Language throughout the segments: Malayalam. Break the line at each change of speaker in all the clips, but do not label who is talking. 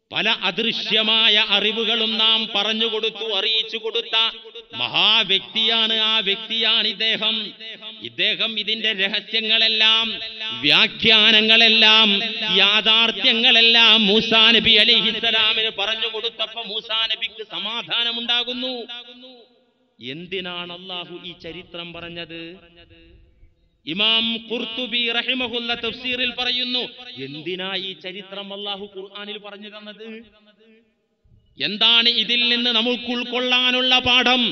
പല അദൃശ്യമായ അറിവുകളും നാം പറഞ്ഞു കൊടുത്തു അറിയിച്ചു കൊടുത്ത മഹാവ്യക്തിയാണ് ആ വ്യക്തിയാണ് ഇദ്ദേഹം ഇദ്ദേഹം ഇതിന്റെ രഹസ്യങ്ങളെല്ലാം വ്യാഖ്യാനങ്ങളെല്ലാം യാഥാർത്ഥ്യങ്ങളെല്ലാം മൂസാ നബി അലിഹിസലാമിന് പറഞ്ഞു കൊടുത്തപ്പോ മൂസാ നബിക്ക് സമാധാനമുണ്ടാകുന്നു എന്തിനാണ് അള്ളാഹു ഈ ചരിത്രം പറഞ്ഞത് ഇമാം ഖുർത്തുബി റഹിമഹുല്ല തഫ്സീറിൽ പറയുന്നു എന്തിനാ ഈ ചരിത്രം അള്ളാഹു ഖുർആനിൽ പറഞ്ഞു തന്നത് എന്താണ് ഇതിൽ നിന്ന് നമുക്ക് ഉൾക്കൊള്ളാനുള്ള പാഠം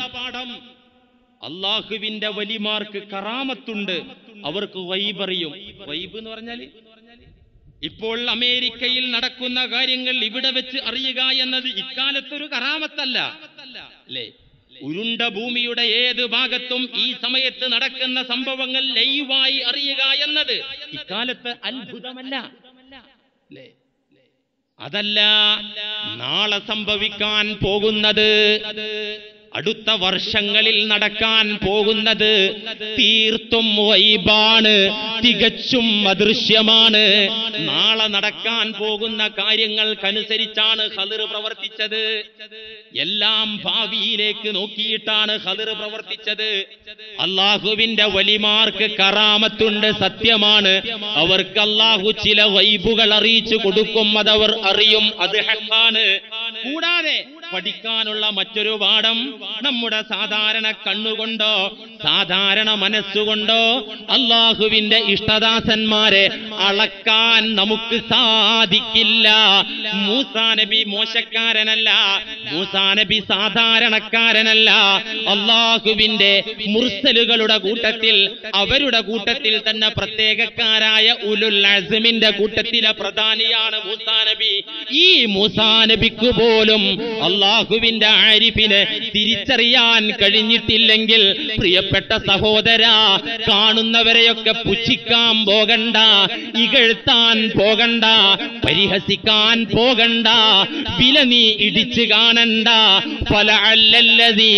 അള്ളാഹുവിന്റെ വലിമാർക്ക് കറാമത്തുണ്ട് അവർക്ക് വൈബ് അറിയും വൈബ് എന്ന് പറഞ്ഞാല് ഇപ്പോൾ അമേരിക്കയിൽ നടക്കുന്ന കാര്യങ്ങൾ ഇവിടെ വെച്ച് അറിയുക എന്നത് ഇക്കാലത്തൊരു കറാമത്തല്ല അല്ലേ ഉരുണ്ട ഭൂമിയുടെ ഏത് ഭാഗത്തും ഈ സമയത്ത് നടക്കുന്ന സംഭവങ്ങൾ ലൈവായി അറിയുക എന്നത് ഇക്കാലത്ത് അത്ഭുതമല്ല അല്ലേ അതല്ല നാളെ സംഭവിക്കാൻ പോകുന്നത് അടുത്ത വർഷങ്ങളിൽ നടക്കാൻ പോകുന്നത് തീർത്തും വൈബാണ് തികച്ചും അദൃശ്യമാണ് നാളെ നടക്കാൻ പോകുന്ന കാര്യങ്ങൾക്കനുസരിച്ചാണ് ഹതിർ പ്രവർത്തിച്ചത് എല്ലാം ഭാവിയിലേക്ക് നോക്കിയിട്ടാണ് ഹതിർ പ്രവർത്തിച്ചത് അള്ളാഹുവിന്റെ വലിമാർക്ക് കറാമത്തുണ്ട് സത്യമാണ് അവർക്ക് അള്ളാഹു ചില വൈബുകൾ അറിയിച്ചു കൊടുക്കും അതവർ അറിയും അത് ഹക്കാണ് കൂടാതെ പഠിക്കാനുള്ള മറ്റൊരു പാഠം നമ്മുടെ സാധാരണ കണ്ണുകൊണ്ടോ സാധാരണ മനസ്സുകൊണ്ടോ അള്ളാഹുവിന്റെ ഇഷ്ടദാസന്മാരെ അളക്കാൻ നമുക്ക് സാധിക്കില്ല മൂസാ നബി മോശക്കാരനല്ല മൂസാ നബി സാധാരണക്കാരനല്ല അള്ളാഹുവിന്റെ മുർസലുകളുടെ കൂട്ടത്തിൽ അവരുടെ കൂട്ടത്തിൽ തന്നെ പ്രത്യേകക്കാരായ ഉലുൽ അസ്മിന്റെ കൂട്ടത്തിലെ പ്രധാനിയാണ് മൂസാ നബി ഈ മൂസാ നബിക്ക് പോലും അള്ളാഹുവിന്റെ ആരിഫിനെ തിരിച്ചറിയാൻ കഴിഞ്ഞിട്ടില്ലെങ്കിൽ പ്രിയപ്പെട്ട സഹോദര കാണുന്നവരെയൊക്കെ പുച്ഛിക്കാൻ പോകണ്ട ഇകഴ്ത്താൻ പോകണ്ട പരിഹസിക്കാൻ പോകണ്ട വില നീ ഇടിച്ചു കാണണ്ട പല അല്ലല്ലതി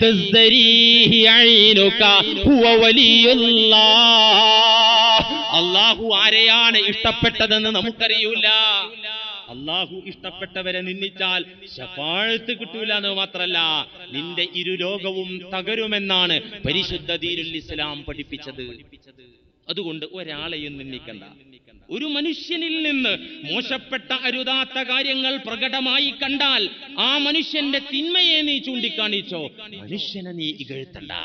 അള്ളാഹു ആരെയാണ് ഇഷ്ടപ്പെട്ടതെന്ന് നമുക്കറിയൂല അള്ളാഹു ഇഷ്ടപ്പെട്ടവരെ നിന്ദിച്ചാൽ ശപാഴത്ത് കിട്ടൂല എന്ന് മാത്രല്ല നിന്റെ ഇരു ലോകവും തകരുമെന്നാണ് പരിശുദ്ധ ദീനുൽ ഇസ്ലാം പഠിപ്പിച്ചത് അതുകൊണ്ട് ഒരാളെയും നിന്ദിക്കണ്ട ഒരു മനുഷ്യനിൽ നിന്ന് മോശപ്പെട്ട അരുതാത്ത കാര്യങ്ങൾ പ്രകടമായി കണ്ടാൽ ആ മനുഷ്യന്റെ തിന്മയെ നീ ചൂണ്ടിക്കാണിച്ചോ മനുഷ്യനെ നീ ഇകഴ്ത്തണ്ട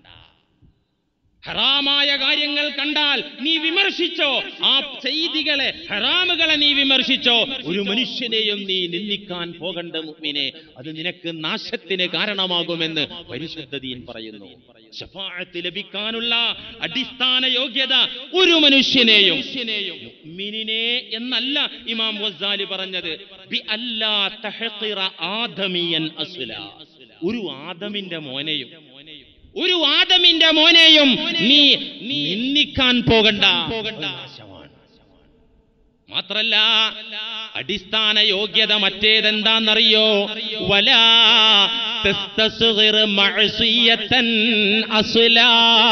ഹറാമായ കാര്യങ്ങൾ കണ്ടാൽ നീ വിമർശിച്ചോ ആ ചെയ്തികളെ ഹറാമുകളെ നീ വിമർശിച്ചോ ഒരു മനുഷ്യനെയും നീ നിന്ദിക്കാൻ പോകണ്ട മുമ്പിനെ അത് നിനക്ക് നാശത്തിന് കാരണമാകുമെന്ന് പരിശുദ്ധതീൻ പറയുന്നു ശഫാഅത്ത് ലഭിക്കാനുള്ള അടിസ്ഥാന യോഗ്യത ഒരു മനുഷ്യനെയും മുഅ്മിനിനെ എന്നല്ല ഇമാം ഗസാലി പറഞ്ഞത് ബി അല്ലാ തഹഖിറ ആദമിയൻ അസ്ല ഒരു ആദമിന്റെ മോനെയും ഒരു ആദമിന്റെ മോനെയും നീ നിന്ദിക്കാൻ പോകണ്ട നാശമാണ്. മാത്രല്ല അടിസ്ഥാന യോഗ്യത മറ്റേതെന്താന്നറിയോ വലാ തസ്തസ്ഗിർ മഅസിയത്തൻ അസ്ലാ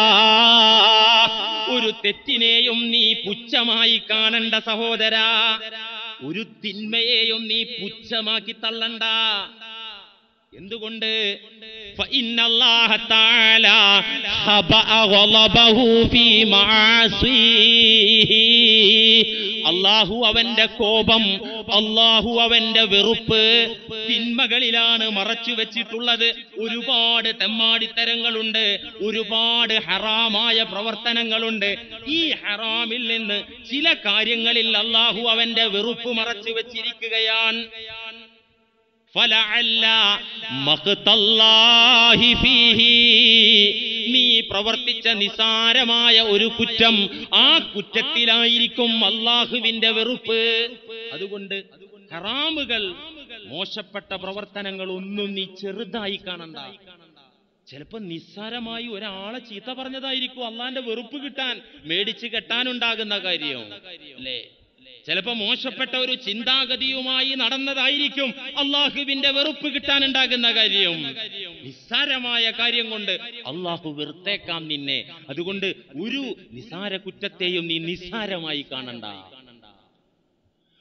ഒരു തെറ്റിനെയും നീ പുച്ഛമായി കാണണ്ട സഹോദര ഒരു തിന്മയെയും നീ പുച്ഛമാക്കി തള്ളണ്ട എന്തുകൊണ്ട് فإن الله تعالى خبأ غضبه في معاصيه അള്ളാഹു അവന്റെ കോപം അള്ളാഹു അവന്റെ വെറുപ്പ് തിന്മകളിലാണ് മറച്ചു വെച്ചിട്ടുള്ളത് ഒരുപാട് തെമ്മാടിത്തരങ്ങളുണ്ട് ഒരുപാട് ഹറാമായ പ്രവർത്തനങ്ങളുണ്ട് ഈ ഹറാമിൽ നിന്ന് ചില കാര്യങ്ങളിൽ അള്ളാഹു അവന്റെ വെറുപ്പ് മറച്ചു വെച്ചിരിക്കുകയാണ് ഫലഅല്ല മഖ്തല്ലാഹി ഫീഹി നീ പ്രവർത്തിച്ച നിസാരമായ ഒരു കുറ്റം ആ കുറ്റത്തിലായിരിക്കും അള്ളാഹുവിന്റെ വെറുപ്പ് അതുകൊണ്ട് ഹറാമുകൾ മോശപ്പെട്ട പ്രവർത്തനങ്ങൾ ഒന്നും നീ ചെറുതായി കാണണ്ട ചിലപ്പോ നിസ്സാരമായി ഒരാളെ ചീത്ത പറഞ്ഞതായിരിക്കും അള്ളാന്റെ വെറുപ്പ് കിട്ടാൻ മേടിച്ച് കെട്ടാനുണ്ടാകുന്ന കാര്യം അല്ലേ ചിലപ്പോ മോശപ്പെട്ട ഒരു ചിന്താഗതിയുമായി നടന്നതായിരിക്കും അള്ളാഹുവിന്റെ വെറുപ്പ് കിട്ടാനുണ്ടാകുന്ന കാര്യം നിസ്സാരമായ കാര്യം കൊണ്ട് അള്ളാഹു വെറുത്തേക്കാം നിന്നെ അതുകൊണ്ട് ഒരു നിസ്സാര കുറ്റത്തെയും നീ നിസ്സാരമായി കാണണ്ട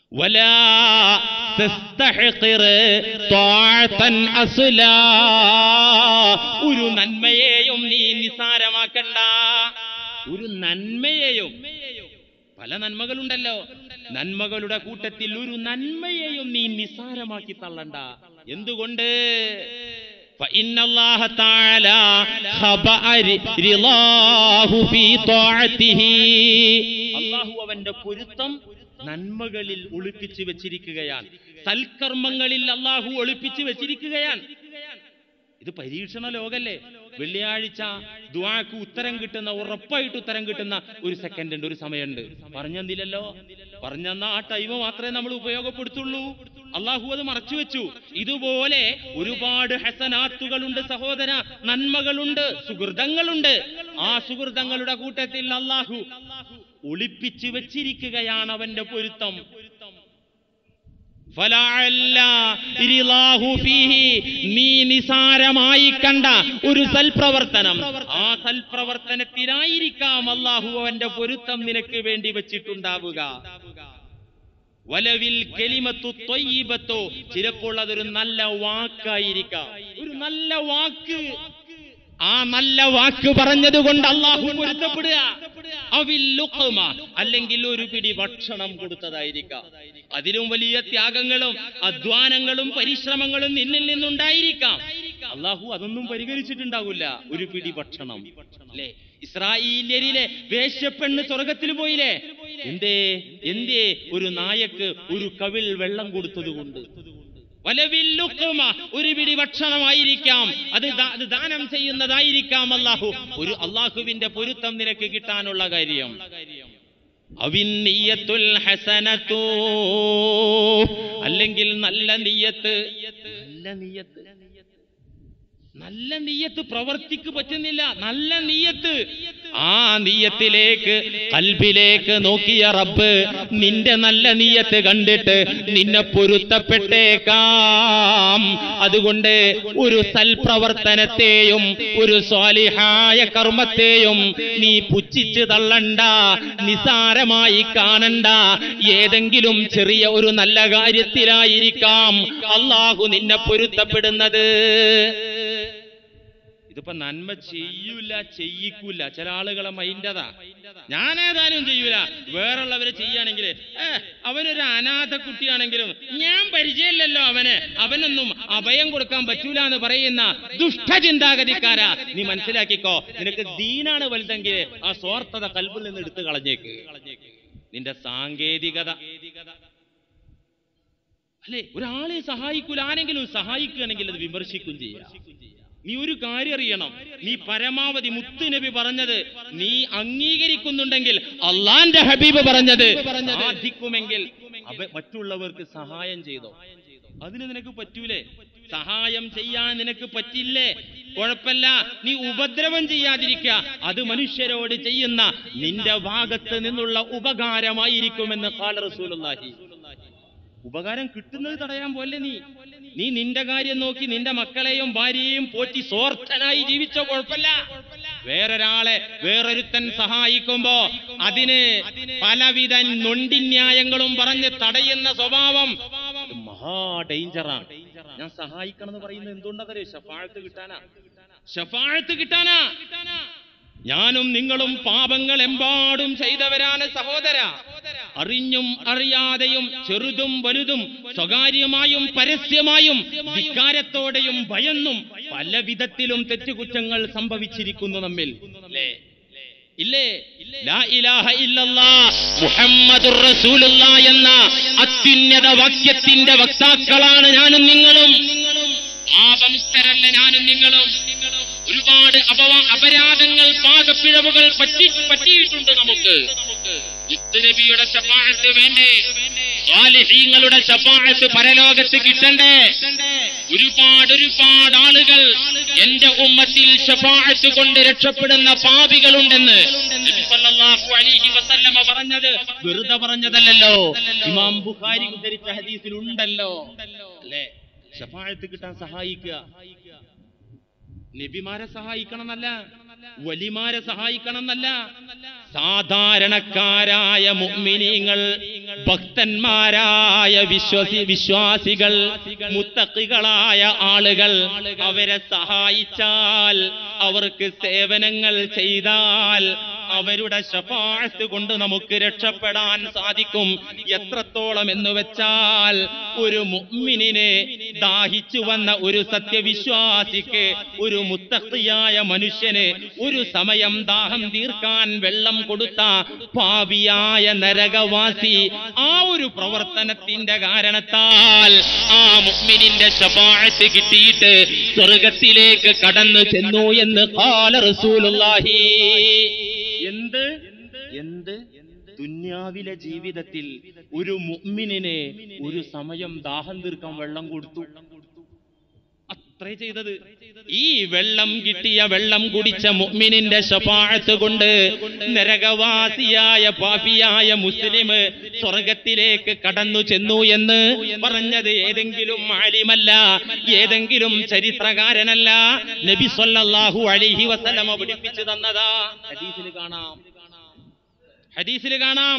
ولا تستحقر طاعة أصلا ഒരു നന്മയെയും നീ നിസാരമാക്കണ്ട ഒരു നന്മയെയും പല നന്മകളുണ്ടല്ലോ നന്മകളുടെ കൂട്ടത്തിൽ ഒരു നന്മയെയും നീ നിസാരമാക്കി തള്ളണ്ട എന്തുകൊണ്ട് فإن الله تعالى خبأ رضاه في طاعته അള്ളാഹു അവന്റെ പൊരുത്തം നന്മകളിൽ ഒളിപ്പിച്ചു വെച്ചിരിക്കുകയാണ് സൽക്കർമ്മങ്ങളിൽ അള്ളാഹു ഒളിപ്പിച്ചു വെച്ചിരിക്കുകയാണ് ഇത് പരീക്ഷണ ലോകല്ലേ വെള്ളിയാഴ്ച ദുആക്ക് ഉത്തരം കിട്ടുന്ന ഉറപ്പായിട്ട് ഉത്തരം കിട്ടുന്ന ഒരു സെക്കൻഡ് ഉണ്ട് ഒരു സമയമുണ്ട് പറഞ്ഞെന്നില്ലല്ലോ പറഞ്ഞെന്ന ആ ടൈം മാത്രമേ നമ്മൾ ഉപയോഗപ്പെടുത്തുള്ളൂ അള്ളാഹു അത് മറച്ചു വെച്ചു ഇതുപോലെ ഒരുപാട് ഹസനാത്തുകളുണ്ട് സഹോദര നന്മകളുണ്ട് സുഹൃതങ്ങളുണ്ട് ആ സുഹൃതങ്ങളുടെ കൂട്ടത്തിൽ അള്ളാഹു ഒളിപ്പിച്ചു വെച്ചിരിക്കുകയാണ് അവന്റെ പൊരുത്തം ഫലഅല്ല റിളാഹു ഫീഹി നീ നിസാരമായി കണ്ട ഒരു സൽപ്രവർത്തനം ആ സൽപ്രവർത്തനത്തിനായിരിക്കാം അള്ളാഹു അവന്റെ പൊരുത്തം നിനക്ക് വേണ്ടി വെച്ചിട്ടുണ്ടാവുക വലവിൽ കെലിമത്തു ത്വയ്യിബത്തോ ചിലപ്പോൾ അതൊരു നല്ല വാക്കായിരിക്കാം ഒരു നല്ല വാക്ക് ആ നല്ല വാക്ക് പറഞ്ഞത് കൊണ്ട് അള്ളാഹു പൊരുത്തപ്പെടുക അവിൽ ലുഖ്മ അല്ലെങ്കിൽ ഒരു പിടി ഭക്ഷണം കൊടുത്തതായിരിക്കാം അതിലും വലിയ ത്യാഗങ്ങളും അധ്വാനങ്ങളും പരിശ്രമങ്ങളും നിന്നിൽ നിന്നുണ്ടായിരിക്കാം അള്ളാഹു അതൊന്നും പരിഗണിച്ചിട്ടുണ്ടാവില്ല ഒരു പിടി ഭക്ഷണം അല്ലേ ഇസ്രായേലിയരിലെ വേശ്യപ്പെണ്ണ് സ്വർഗത്തിൽ പോയില്ലേ എന്തേ എന്തേ ഒരു നായക്ക് ഒരു കവിൾ വെള്ളം കൊടുത്തത് കൊണ്ട് വലവില്ലുക്കുമ ഒരു പിടി ഭക്ഷണമായിരിക്കാം അത് ദാ- അത് ദാനം ചെയ്യുന്നതായിരിക്കാം അള്ളാഹു ഒരു അള്ളാഹുവിന്റെ പൊരുത്തം നിനക്ക് കിട്ടാനുള്ള കാര്യം അവിൻ നീയത്തുൽ ഹസനത്തോ അല്ലെങ്കിൽ നല്ല നീയത്ത് നല്ല നീയത്ത് നല്ല നീയത്ത് പ്രവർത്തിക്ക് പറ്റുന്നില്ല നല്ല നീയത്ത് ആ നീയത്തിലേക്ക് കൽബിലേക്ക് നോക്കിയ റബ്ബ് നിന്റെ നല്ല നീയത്ത് കണ്ടിട്ട് നിന്നെ പൊരുത്തപ്പെട്ടേക്കാം അതുകൊണ്ട് ഒരു സൽപ്രവർത്തനത്തെയും ഒരു സ്വാലിഹായ കർമ്മത്തെയും നീ പുച്ഛിച്ച് തള്ളണ്ട നിസാരമായി കാണണ്ട ഏതെങ്കിലും ചെറിയ ഒരു നല്ല കാര്യത്തിലായിരിക്കാം അള്ളാഹു നിന്നെ പൊരുത്തപ്പെടുന്നത് ഇതിപ്പോ നന്മ ചെയ്യൂല ചെയ്യിക്കൂല ചില ആളുകളെ മൈൻഡതാ ഞാൻ ഏതായാലും ചെയ്യൂല വേറുള്ളവരെ ചെയ്യുകയാണെങ്കിൽ ഏ അവനൊരു അനാഥ കുട്ടിയാണെങ്കിലും ഞാൻ പരിചയമില്ലല്ലോ അവന് അവനൊന്നും അഭയം കൊടുക്കാൻ പറ്റൂല എന്ന് പറയുന്ന ദുഷ്ടചിന്താഗതിക്കാരാ നീ മനസ്സിലാക്കിക്കോ നിനക്ക് ദീനാണ് വലുതെങ്കിൽ ആ സ്വാർത്ഥത കൽബിൽ നിന്ന് എടുത്തു കളഞ്ഞേക്ക് നിന്റെ സാങ്കേതികത അല്ലേ ഒരാളെ സഹായിക്കൂല ആരെങ്കിലും സഹായിക്കുകയാണെങ്കിൽ അത് വിമർശിക്കും ചെയ്യാം നീ ഒരു കാര്യം അറിയണം നീ പരമാവധി മുത്തുനബി പറഞ്ഞത് നീ അംഗീകരിക്കുന്നുണ്ടെങ്കിൽ അള്ളാന്റെ ഹബീബ് പറഞ്ഞത് സാധിക്കുമെങ്കിൽ അവ- മറ്റുള്ളവർക്ക് സഹായം ചെയ്തോ അതിന് നിനക്ക് പറ്റൂലേ സഹായം ചെയ്യാൻ നിനക്ക് പറ്റില്ലേ കുഴപ്പമില്ല നീ ഉപദ്രവം ചെയ്യാതിരിക്കുക അത് മനുഷ്യരോട് ചെയ്യുന്ന നിന്റെ ഭാഗത്ത് നിന്നുള്ള ഉപകാരമായിരിക്കുമെന്ന് കാല റസൂലുള്ളാഹി ഉപകാരം കിട്ടുന്നത് തടയാൻ പോലെ നീ നീ നിന്റെ കാര്യം നോക്കി നിന്റെ മക്കളെയും ഭാര്യയെയും പോറ്റി സ്വാർത്ഥനായി ജീവിച്ചോ കുഴപ്പമില്ല വേറൊരാളെ വേറൊരുത്തൻ സഹായിക്കുമ്പോ അതിന് പലവിധ നൊണ്ടിന്യായങ്ങളും പറഞ്ഞ് തടയുന്ന സ്വഭാവം ഇത് മഹാ ഡേഞ്ചറാണ് ഞാൻ സഹായിക്കണം എന്ന് പറയുന്നത് എന്തുകൊണ്ടതറിയോ ഷഫാഴത്ത് കിട്ടാനാ ഷഫാഴത്ത് കിട്ടാനാ ഞാനും നിങ്ങളും പാപങ്ങൾ എമ്പാടും ചെയ്തവരാണ് സഹോദര അറിഞ്ഞും അറിയാതെയും ചെറുതും വലുതും സ്വകാര്യമായും പരസ്യമായും ധിക്കാരത്തോടെയും ഭയന്നും പല വിധത്തിലും തെറ്റുകുറ്റങ്ങൾ സംഭവിച്ചിരിക്കുന്നു നമ്മിൽ അല്ലേ ഇല്ലേ ലാ ഇലാഹ ഇല്ലല്ലാ മുഹമ്മദുർ റസൂലുള്ളാ എന്ന അത്യുന്നത വാക്യത്തിന്റെ വക്താക്കളാണ് ഞാനും നിങ്ങളും പാപമുക്തരല്ല ഞാനും നിങ്ങളും ഒരുപാട് അപവാ അപരാധങ്ങൾ പാകപ്പിഴവുകൾ പറ്റി പറ്റിയിട്ടുണ്ട് നമുക്ക് നബിയുടെ ശഫാഅത്ത് വേണ്ടേ സ്വാലിഹീങ്ങളുടെ ശഫാഅത്ത് പരലോകത്ത് കിട്ടണ്ടേ ഒരുപാട് ഒരുപാട് ആളുകൾ എന്റെ ഉമ്മത്തിൽ ശഫാഅത്ത് കൊണ്ട് രക്ഷപ്പെടുന്ന പാപികളുണ്ടെന്ന് നബി സല്ലല്ലാഹു അലൈഹി വസല്ലമ പറഞ്ഞത് വെറുതെ പറഞ്ഞതല്ലല്ലോ ഇമാം ബുഖാരി ഉദ്ധരിച്ച ഹദീസിലുണ്ടല്ലോ അല്ലേ ശഫാഅത്ത് കിട്ടാൻ സഹായിക്കുക നബിമാരെ സഹായിക്കണം എന്നല്ല വലിമാരെ സഹായിക്കണം എന്നല്ല സാധാരണക്കാരായ മുഅ്മിനീങ്ങൾ ഭക്തന്മാരായ വിശ്വസി വിശ്വാസികൾ മുത്തക്കികളായ ആളുകൾ അവരെ സഹായിച്ചാൽ അവർക്ക് സേവനങ്ങൾ ചെയ്താൽ അവരുടെ ശഫാഴത്ത് കൊണ്ട് നമുക്ക് രക്ഷപ്പെടാൻ സാധിക്കും എത്രത്തോളം എന്ന് വെച്ചാൽ ഒരു മുഅ്മിനിനെ ദാഹിച്ചു വന്ന ഒരു സത്യവിശ്വാസിക്ക് ഒരു മുത്തഖിയായ മനുഷ്യന് ഒരു സമയം ദാഹം തീർക്കാൻ വെള്ളം കൊടുത്ത പാപിയായ നരകവാസി ആ ഒരു പ്രവർത്തനത്തിന്റെ കാരണത്താൽ ആ മുഅ്മിനിന്റെ ശഫാഴത്ത് കിട്ടിയിട്ട് സ്വർഗത്തിലേക്ക് കടന്നു ചെന്നു എന്ന് കാല റസൂലുള്ളാഹി എന്ത് എന്ത് ദുന്യാവിലെ ജീവിതത്തിൽ ഒരു മുഅ്മിനിനെ ഒരു സമയം ദാഹം തീർക്കാൻ വെള്ളം കൊടുത്തു അത്രേ ചെയ്തത് ഈ വെള്ളം കിട്ടിയ വെള്ളം കുടിച്ച മുഅ്മിനിന്റെ ശഫാഅത്ത് കൊണ്ട് നരകവാസിയായ പാപിയായ മുസ്ലിം സ്വർഗത്തിലേക്ക് കടന്നു ചെന്നു എന്ന് പറഞ്ഞത് ഏതെങ്കിലും ആലിമല്ല ഏതെങ്കിലും ചരിത്രകാരനല്ല നബി സല്ലല്ലാഹു അലൈഹി വസല്ലമ പഠിപ്പിച്ചു തന്നതാ ഹദീസിൽ കാണാം ഹദീസിൽ കാണാം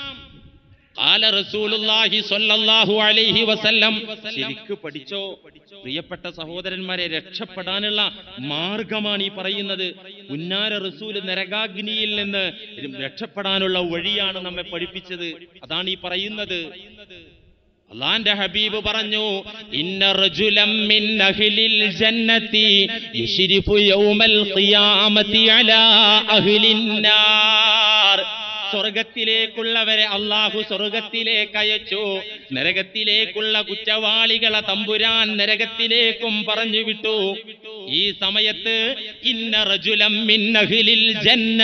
കാല റസൂലുള്ളാഹി സ്വല്ലല്ലാഹു അലൈഹി വസല്ലം ശരിക്ക് പഠിച്ചോ പ്രിയപ്പെട്ട സഹോദരന്മാരെ രക്ഷപ്പെടാനുള്ള മാർഗമാണ് ഈ പറയുന്നത് ഉന്നാര റസൂൽ നരകാഗ്നിയിൽ നിന്ന് രക്ഷപ്പെടാനുള്ള വഴിയാണ് നമ്മെ പഠിപ്പിച്ചത് അതാണ് ഈ പറയുന്നത് അള്ളാന്റെ ഹബീബ് പറഞ്ഞു ഇന്ന റജുലം മിൻ അഹ്ലിൽ ജന്നതി യുശ്രിഫു യൗമൽ ഖിയാമത്തി അലാ അഹ്ലിൻ നാർ സ്വർഗത്തിലേക്കുള്ളവരെ അള്ളാഹു സ്വർഗത്തിലേക്ക് അയച്ചു നരകത്തിലേക്കുള്ള കുറ്റവാളികളെ തമ്പുരാൻ നരകത്തിലേക്കും പറഞ്ഞു വിട്ടു ഈ സമയത്ത് ഇന്ന റജുലം മിൻ അഹ്ലിൽ ജന്ന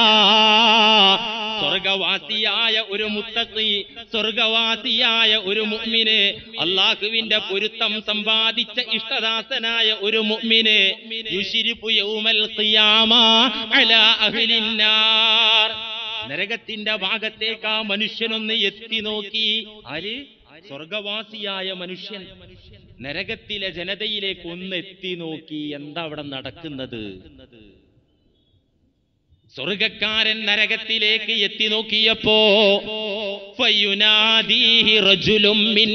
സ്വർഗവാസിയായ ഒരു മുത്തഖി സ്വർഗവാസിയായ ഒരു മുഅ്മിന് അള്ളാഹുവിന്റെ പൊരുത്തം സമ്പാദിച്ച ഇഷ്ടദാസനായ ഒരു മുഅ്മിന് യുശ്രിഫു യൗമൽ ഖിയാമ അലാ അഹ്ലിൻ നാർ നരകത്തിന്റെ ഭാഗത്തേക്ക് ആ മനുഷ്യനൊന്ന് എത്തി നോക്കി ആര് സ്വർഗവാസിയായ മനുഷ്യൻ നരകത്തിലെ ജനതയിലേക്ക് ഒന്ന് എത്തി നോക്കി എന്താ അവിടെ നടക്കുന്നത് സ്വർഗക്കാരൻ നരകത്തിലേക്ക് എത്തി നോക്കിയപ്പോ ഫയുനാദീഹി റജുലും മിൻ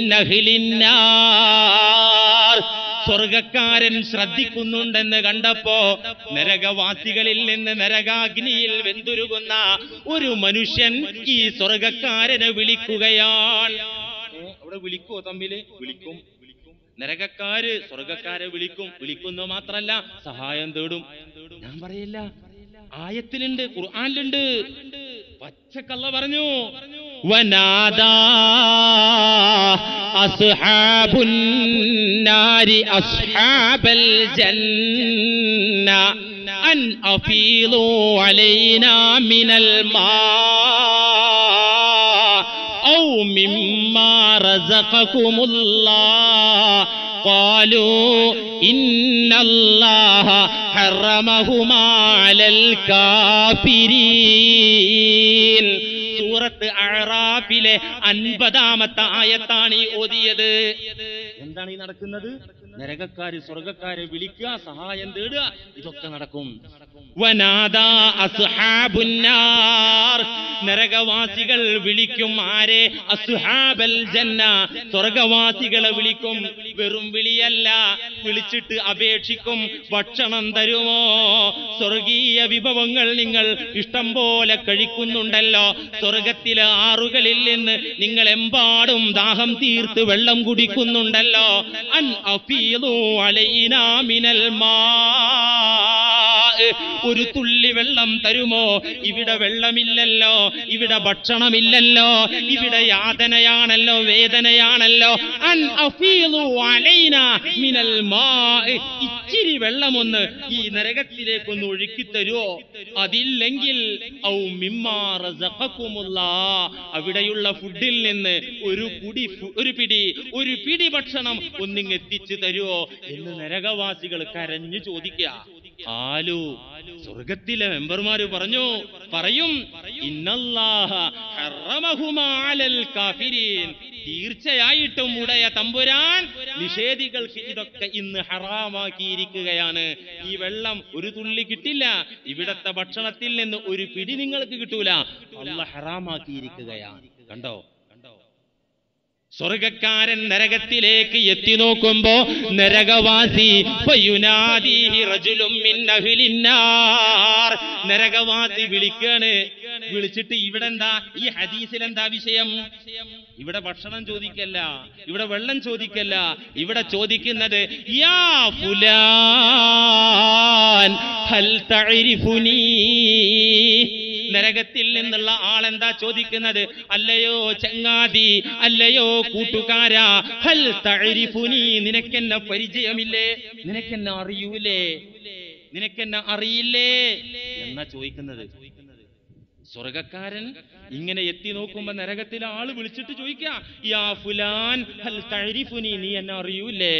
അഹ്ലിന്നാർ സ്വർഗക്കാരൻ ശ്രദ്ധിക്കുന്നുണ്ടെന്ന് കണ്ടപ്പോ നരകവാസികളിൽ നിന്ന് നരകാഗ്നിയിൽ വെന്തുരുകുന്ന ഒരു മനുഷ്യൻ ഈ സ്വർഗക്കാരനെ വിളിക്കുകയാണ് ഏ, അവിടെ വിളിക്കുവോ തമ്മില് വിളിക്കും നരകക്കാര് സ്വർഗക്കാരെ വിളിക്കും വിളിക്കുന്നു മാത്രല്ല സഹായം തേടും ഞാൻ പറയില്ല ആയത്തിലുണ്ട് ഖുർആനിലുണ്ട് പച്ചക്കള്ള പറഞ്ഞു വനാദാ അസ്ഹാബുൻ നാരി അസ്ഹാബൽ ജന്ന അൻ അഫീലു അലൈനാ മിനൽ മാ أو مما رزقكم الله قالوا إن الله حرمهما على الكافرين സൂറത്ത് അഴറാഫിലെ അൻപതാമത്തെ ആയത്താണ് ഈ ഓതിയത് എന്താണ് ഈ നടക്കുന്നത് നരകക്കാര് സ്വർഗക്കാരെ വിളിക്കുക സഹായം തേടുക ഇതൊക്കെ നടക്കും വനാദാ അസ്ഹാബുന്നാർ നരകവാസികൾ വിളിക്കും ആരെ അസ്ഹാബൽ ജന്ന സ്വർഗവാസികളെ വിളിക്കും വെറും വിളിയല്ല വിളിച്ചിട്ട് അപേക്ഷിക്കും ഭക്ഷണം തരുമോ സ്വർഗീയ വിഭവങ്ങൾ നിങ്ങൾ ഇഷ്ടം പോലെ കഴിക്കുന്നുണ്ടല്ലോ സ്വർഗത്തിലെ ആറുകളിൽ നിന്ന് നിങ്ങൾ എമ്പാടും ദാഹം തീർത്ത് വെള്ളം കുടിക്കുന്നുണ്ടല്ലോ അൻ അഫീലു അലൈനാ മിനൽ മാ ഒരു തുള്ളി വെള്ളം തരുമോ ഇവിടെ വെള്ളമില്ലല്ലോ ഇവിടെ ഭക്ഷണമില്ലല്ലോ ഇവിടെ യാതനയാണല്ലോ വേദനയാണല്ലോ അൻ അഫീലു അലൈന മിനൽ മാ ഇച്ചിരി വെള്ളമൊന്ന് ഈ നരകത്തിലേക്കൊന്ന് ഒഴുക്കി തരുമോ അതില്ലെങ്കിൽ ഔ മിമ്മാ റസഖക്കുമുല്ലാ അവിടെയുള്ള ഫുഡിൽ നിന്ന് ഒരു കുടി ഫു- ഒരു പിടി ഒരു പിടി ഭക്ഷണം ഒന്നിങ് എത്തിച്ചു തരുമോ എന്ന് നരകവാസികൾ കരഞ്ഞു ചോദിക്കുക ആലു സ്വർഗത്തിലെ മെമ്പർമാര് പറഞ്ഞു പറയും ഇന്നല്ലാഹ ഹറമഹുമാ അലൽ കാഫിരീൻ തീർച്ചയായിട്ടും ഉടയ തമ്പുരാൻ നിഷേധികൾക്ക് ഇതൊക്കെ ഇന്ന് ഹറാമാക്കിയിരിക്കുകയാണ് ഈ വെള്ളം ഒരു തുള്ളി കിട്ടില്ല ഇവിടത്തെ ഭക്ഷണത്തിൽ നിന്ന് ഒരു പിടി നിങ്ങൾക്ക് കിട്ടൂല അല്ല ഹറാമാക്കിയിരിക്കുകയാണ് കണ്ടോ സ്വർഗക്കാരൻ നരകത്തിലേക്ക് എത്തി നോക്കുമ്പോ നരകവാസി ഫയുനാദീഹി റജുലും മിൻ അഹ്ലിന്നാർ. നരകവാസി വിളിക്കാണ് വിളിച്ചിട്ട് ഇവിടെ എന്താ ഈ ഹദീസിൽ എന്താ വിഷയം ഇവിടെ ഭക്ഷണം ചോദിക്കല്ല ഇവിടെ വെള്ളം ചോദിക്കല്ല ഇവിടെ ചോദിക്കുന്നത് യാ ഫുലാൻ ഹൽ തഅരിഫുനീ നരകത്തിൽ നിന്നുള്ള ആളെന്താ ചോദിക്കുന്നത് അല്ലയോ ചങ്ങാതി അല്ലയോ കൂട്ടുകാരാ ഹൽ തഅരിഫുനി നിനക്കെന്നെ പരിചയമില്ലേ നിനക്കെന്നെ അറിയൂലേ നിനക്കെന്നെ അറിയില്ലേ എന്നാ ചോദിക്കുന്നത് സ്വർഗക്കാരൻ ഇങ്ങനെ എത്തി നോക്കുമ്പോ നരകത്തിലെ ആള് വിളിച്ചിട്ട് ചോദിക്ക യാ ഫുലാൻ ഹൽ തഅരിഫുനി നീ എന്നെ അറിയൂലേ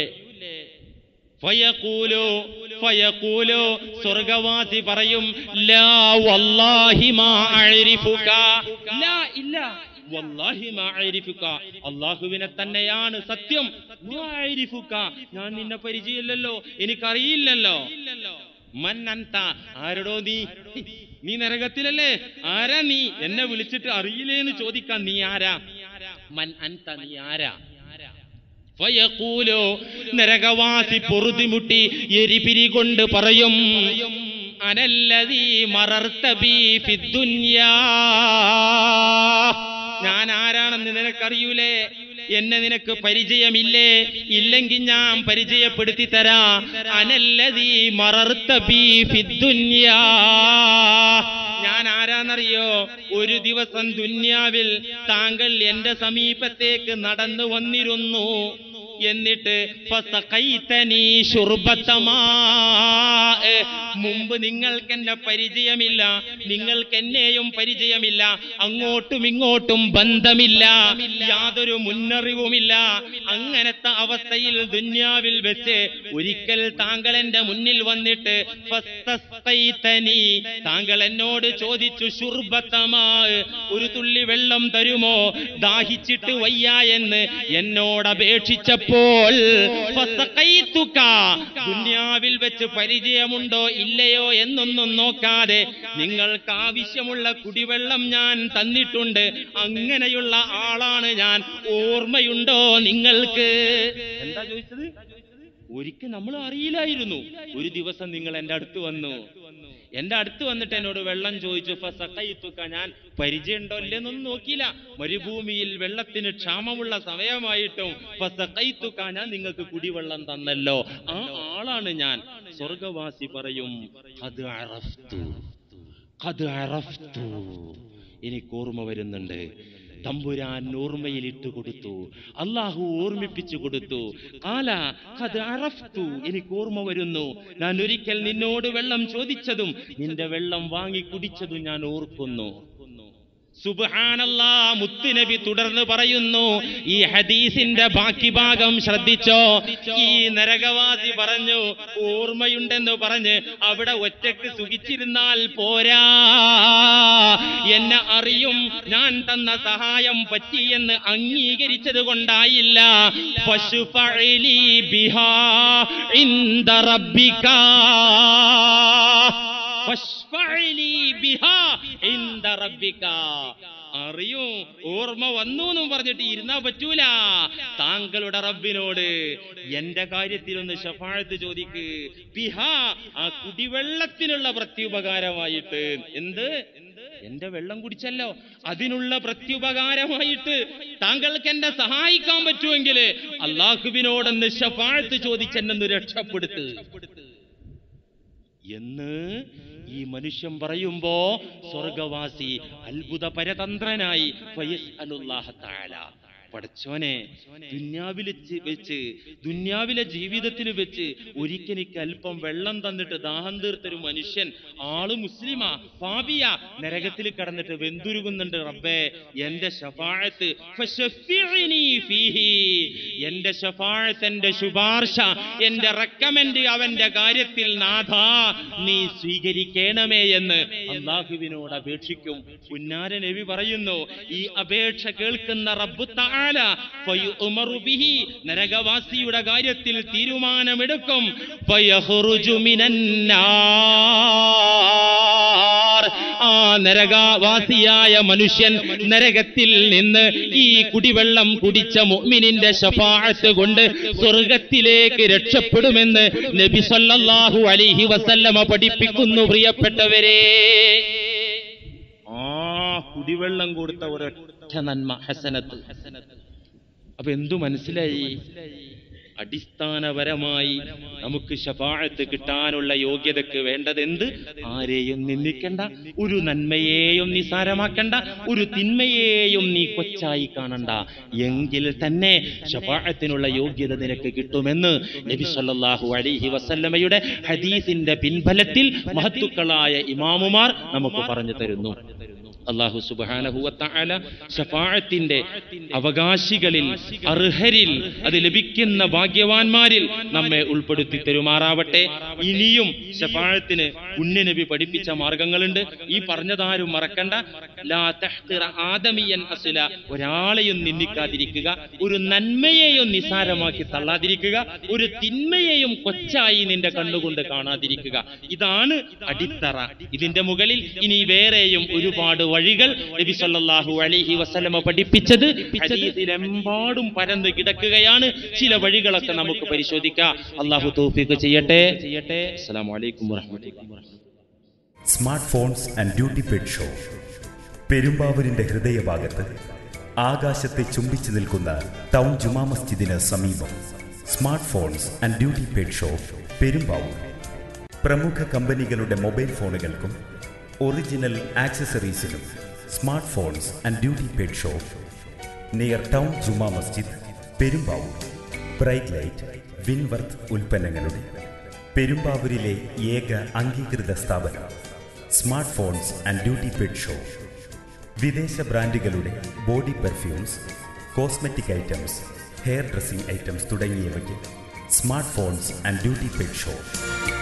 ഫയഖൂലു ഫയഖൂലു സ്വർഗവാസി പറയും ലാ വല്ലാഹി മാ അഅരിഫുക ലാ ഇല്ല വല്ലാഹി മാ അഅരിഫുക അല്ലാഹുവിനെ തന്നെയാണ് സത്യം മാ അഅരിഫുക ഞാൻ നിന്നെ പരിചയമില്ലല്ലോ എനിക്കറിയില്ലല്ലോ മൻ അന്ത ആരടോ നീ നീ നരകത്തിലല്ലേ ആരാ നീ എന്നെ വിളിച്ചിട്ട് അറിയില്ലേന്ന് ചോദിക്കാൻ നീ ആരാ മൻ അന്ത നീ ആരാ ഫയഖൂലു നരകവാസി പൊറുതിമുട്ടി എരിപിരി കൊണ്ട് പറയും അനല്ലതീ മറർത്ത ബീ ഫിദ്ദുന്യാ ഞാൻ ആരാണെന്ന് നിനക്കറിയൂലേ എന്നെ നിനക്ക് പരിചയമില്ലേ ഇല്ലെങ്കിൽ ഞാൻ പരിചയപ്പെടുത്തി തരാ അനല്ലതീ മറർത്ത ബീ ഫിദ്ദുന്യാ ഞാൻ ആരാന്നറിയോ ഒരു ദിവസം ദുന്യാവിൽ താങ്കൾ എന്റെ സമീപത്തേക്ക് നടന്നു വന്നിരുന്നു എന്നിട്ട് ഫസഖൈതനീ ശുർബത്തമാ മുമ്പ് നിങ്ങൾക്ക് എന്നെ പരിചയമില്ല നിങ്ങൾക്ക് എന്നെയും പരിചയമില്ല അങ്ങോട്ടും ഇങ്ങോട്ടും ബന്ധമില്ല യാതൊരു മുന്നറിവുമില്ല അങ്ങനത്തെ അവസ്ഥയിൽ ദുന്യാവിൽ വെച്ച് ഒരിക്കൽ താങ്കൾ എന്റെ മുന്നിൽ വന്നിട്ട് ഫസ്തസ്ഖൈതനീ, താങ്കൾ എന്നോട് ചോദിച്ചു ശുർബത്തമാ ഒരു തുള്ളി വെള്ളം തരുമോ ദാഹിച്ചിട്ട് വയ്യ എന്ന് എന്നോട് അപേക്ഷിച്ചപ്പോൾ ഫസഖൈതുക, ദുന്യാവിൽ വെച്ച് പരിചയമുണ്ടോ ഇല്ലയോ എന്നൊന്നും നോക്കാതെ നിങ്ങൾക്ക് ആവശ്യമുള്ള കുടിവെള്ളം ഞാൻ തന്നിട്ടുണ്ട് അങ്ങനെയുള്ള ആളാണ് ഞാൻ ഓർമ്മയുണ്ടോ നിങ്ങൾക്ക് എന്താ ചോദിച്ചത് ഒരിക്കൽ നമ്മൾ അറിയില്ലായിരുന്നു ഒരു ദിവസം നിങ്ങൾ എന്റെ അടുത്ത് വന്നു എന്റെ അടുത്ത് വന്നിട്ട് എന്നോട് വെള്ളം ചോദിച്ചു ഫസഖൈതുക ഞാൻ പരിചയമുണ്ടോ ഇല്ലെന്നൊന്നും നോക്കിയില്ല മരുഭൂമിയിൽ വെള്ളത്തിന് ക്ഷാമമുള്ള സമയമായിട്ടും ഫസഖൈതുക ഞാൻ നിങ്ങൾക്ക് കുടിവെള്ളം തന്നല്ലോ ആ ആളാണ് ഞാൻ സ്വർഗവാസി പറയും അത് അറഫ്തു അത് അറഫ്തു എനിക്ക് ഓർമ്മ വരുന്നുണ്ട് തമ്പുരാൻ ഓർമ്മയിൽ ഇട്ട് കൊടുത്തു അള്ളാഹു ഓർമ്മിപ്പിച്ചു കൊടുത്തു കാല അത് അറഫ്തു എനിക്ക് ഓർമ്മ വരുന്നു ഞാൻ ഒരിക്കൽ നിന്നോട് വെള്ളം ചോദിച്ചതും നിന്റെ വെള്ളം വാങ്ങി കുടിച്ചതും ഞാൻ ഓർക്കുന്നു സുബ്ഹാനല്ലാ മുത്തുനബി തുടർന്ന് പറയുന്നു ഈ ഹദീസിന്റെ ബാക്കി ഭാഗം ശ്രദ്ധിച്ചോ ഈ നരകവാസി പറഞ്ഞു ഓർമ്മയുണ്ടെന്ന് പറഞ്ഞ് അവിടെ ഒറ്റക്ക് സുഖിച്ചിരുന്നാൽ പോരാ എന്നെ അറിയും ഞാൻ തന്ന സഹായം പറ്റിയെന്ന് അംഗീകരിച്ചത് കൊണ്ടായില്ല പശുപഴലി ബിഹാ ഇന്ദ റബ്ബിക ഫശ്ഫഅലി ബിഹാ ഇന്ദ റബ്ബിക. അറിയും ഓർമ്മ വന്നു എന്നും പറഞ്ഞിട്ട് ഇരുന്നാ പറ്റൂല താങ്കളുടെ റബ്ബിനോട് എന്റെ കാര്യത്തിൽ ഒന്ന് ഷഫാഴത്ത് ചോദിക്ക് ബിഹാ ആ കുടിവെള്ളത്തിനുള്ള പ്രത്യുപകാരമായിട്ട് എന്ത് എന്റെ വെള്ളം കുടിച്ചല്ലോ അതിനുള്ള പ്രത്യുപകാരമായിട്ട് താങ്കൾക്ക് എന്നെ സഹായിക്കാൻ പറ്റുമെങ്കിൽ അള്ളാഹുവിനോടൊന്ന് ഷഫാഴത്ത് ചോദിച്ചെന്നു രക്ഷപ്പെടുത്ത് എന്ന് ഈ മനുഷ്യൻ പറയുമ്പോ സ്വർഗവാസി അത്ഭുത പരതന്ത്രനായി ഫയസ്അലുല്ലാഹ തആല. പടച്ചോനെ ദുന്യാവിലെ ചി- വെച്ച് ദുന്യാവിലെ ജീവിതത്തിൽ വെച്ച് ഒരിക്കലിക്ക് അല്പം വെള്ളം തന്നിട്ട് ദാഹം തീർത്തൊരു മനുഷ്യൻ ആള് മുസ്ലിമാ പാപിയ നരകത്തിൽ കടന്നിട്ട് വെന്തുരുകുന്നുണ്ട് റബ്ബേ എന്റെ ഷഫാഴത്ത് ഫശഫിഇനി ഫീഹി. എന്റെ ഷഫാഴത്ത് എന്റെ ശുപാർശ എന്റെ റെക്കമെൻഡ് അവന്റെ കാര്യത്തിൽ നാഥ നീ സ്വീകരിക്കണമേ എന്ന് അള്ളാഹുവിനോട് അപേക്ഷിക്കും പുന്നാര നബി പറയുന്നു ഈ അപേക്ഷ കേൾക്കുന്ന റബ്ബു തആല തആല ഫയുഅ്മറു ബിഹി നരകവാസിയുടെ കാര്യത്തിൽ തീരുമാനമെടുക്കും ഫയഖ്റുജു മിനന്നാർ ആ നരകവാസിയായ മനുഷ്യൻ നരകത്തിൽ നിന്ന് ഈ കുടിവെള്ളം കുടിച്ച മുഅ്മിനിന്റെ ശഫാഅത്ത് കൊണ്ട് സ്വർഗത്തിലേക്ക് രക്ഷപ്പെടുമെന്ന് നബി സല്ലല്ലാഹു അലൈഹി വസല്ലമ പഠിപ്പിക്കുന്നു പ്രിയപ്പെട്ടവരെ ആ കുടിവെള്ളം കൊടുത്ത ഒരൊറ്റ നന്മ ഹസനത്ത് അപ്പൊ എന്തു മനസ്സിലായി അടിസ്ഥാനപരമായി നമുക്ക് ശഫാഴത്ത് കിട്ടാനുള്ള യോഗ്യതക്ക് വേണ്ടതെന്ത് ആരെയും നിന്ദിക്കണ്ട ഒരു നന്മയെയും നിസാരമാക്കണ്ട ഒരു തിന്മയെയും നീ കൊച്ചായി കാണണ്ട എങ്കിൽ തന്നെ ശഫാഴത്തിനുള്ള യോഗ്യത നിനക്ക് കിട്ടുമെന്ന് നബി സല്ലല്ലാഹു അലൈഹി വസല്ലമയുടെ ഹദീസിന്റെ പിൻഫലത്തിൽ മഹത്തുക്കളായ ഇമാമുമാർ നമുക്ക് പറഞ്ഞു തരുന്നു അള്ളാഹു സുബാനഹുവത്താല ഷഫാഴത്തിന്റെ അവകാശികളിൽ അർഹരിൽ അത് ലഭിക്കുന്ന ഭാഗ്യവാന്മാരിൽ നമ്മെ ഉൾപ്പെടുത്തി തരുമാറാവട്ടെ ഇനിയും ഷഫാഴത്തിന് പുണ്യനബി പഠിപ്പിച്ച മാർഗങ്ങളുണ്ട് ഈ പറഞ്ഞതാരും മറക്കണ്ട ലാ തഹ്ഖിറ ആദമിയൻ അസുല ഒരാളെയും നിന്ദിക്കാതിരിക്കുക ഒരു നന്മയെയും നിസാരമാക്കി തള്ളാതിരിക്കുക ഒരു തിന്മയെയും കൊച്ചായി നിന്റെ കണ്ണുകൊണ്ട് കാണാതിരിക്കുക ഇതാണ് അടിത്തറ ഇതിന്റെ മുകളിൽ ഇനി വേറെയും ഒരുപാട് വഴികൾ നബി സല്ലല്ലാഹു അലൈഹി വസല്ലമ പഠിപ്പിച്ചത് ഹദീസിലെമ്പാടും പരന്ന് കിടക്കുകയാണ് ചില വഴികളൊക്കെ നമുക്ക് പരിശോധിക്കാം അള്ളാഹു തൗഫീഖ് ചെയ്യട്ടെ ചെയ്യട്ടെ അസ്സലാമു അലൈക്കും വറഹ്മത്തുള്ളാഹി
smart phones and duty paid shop പെരുമ്പാവൂരിന്റെ ഹൃദയഭാഗത്ത് ആകാശത്തെ ചുംബിച്ചു നിൽക്കുന്ന ടൗൺ ജുമാ മസ്ജിദിന് സമീപം smart phones and duty paid shop Perumbavoor പ്രമുഖ കമ്പനികളുടെ മൊബൈൽ ഫോണുകൾക്കും ഒറിജിനൽ ആക്സസറീസിനും smart phones and duty paid shop near town ജുമാ മസ്ജിദ് പെരുമ്പാവൂർ ബ്രൈറ്റ് ലൈറ്റ് വിൻവർത്ത് ഉൽപ്പന്നങ്ങളുടെ പെരുമ്പാവൂരിലെ ഏക അംഗീകൃത സ്ഥാപനം smart phones and duty paid shop വിദേശ ബ്രാൻഡുകളുടെ body perfumes cosmetic items hair dressing items തുടങ്ങിയവയ്ക്ക് smart phones and duty paid show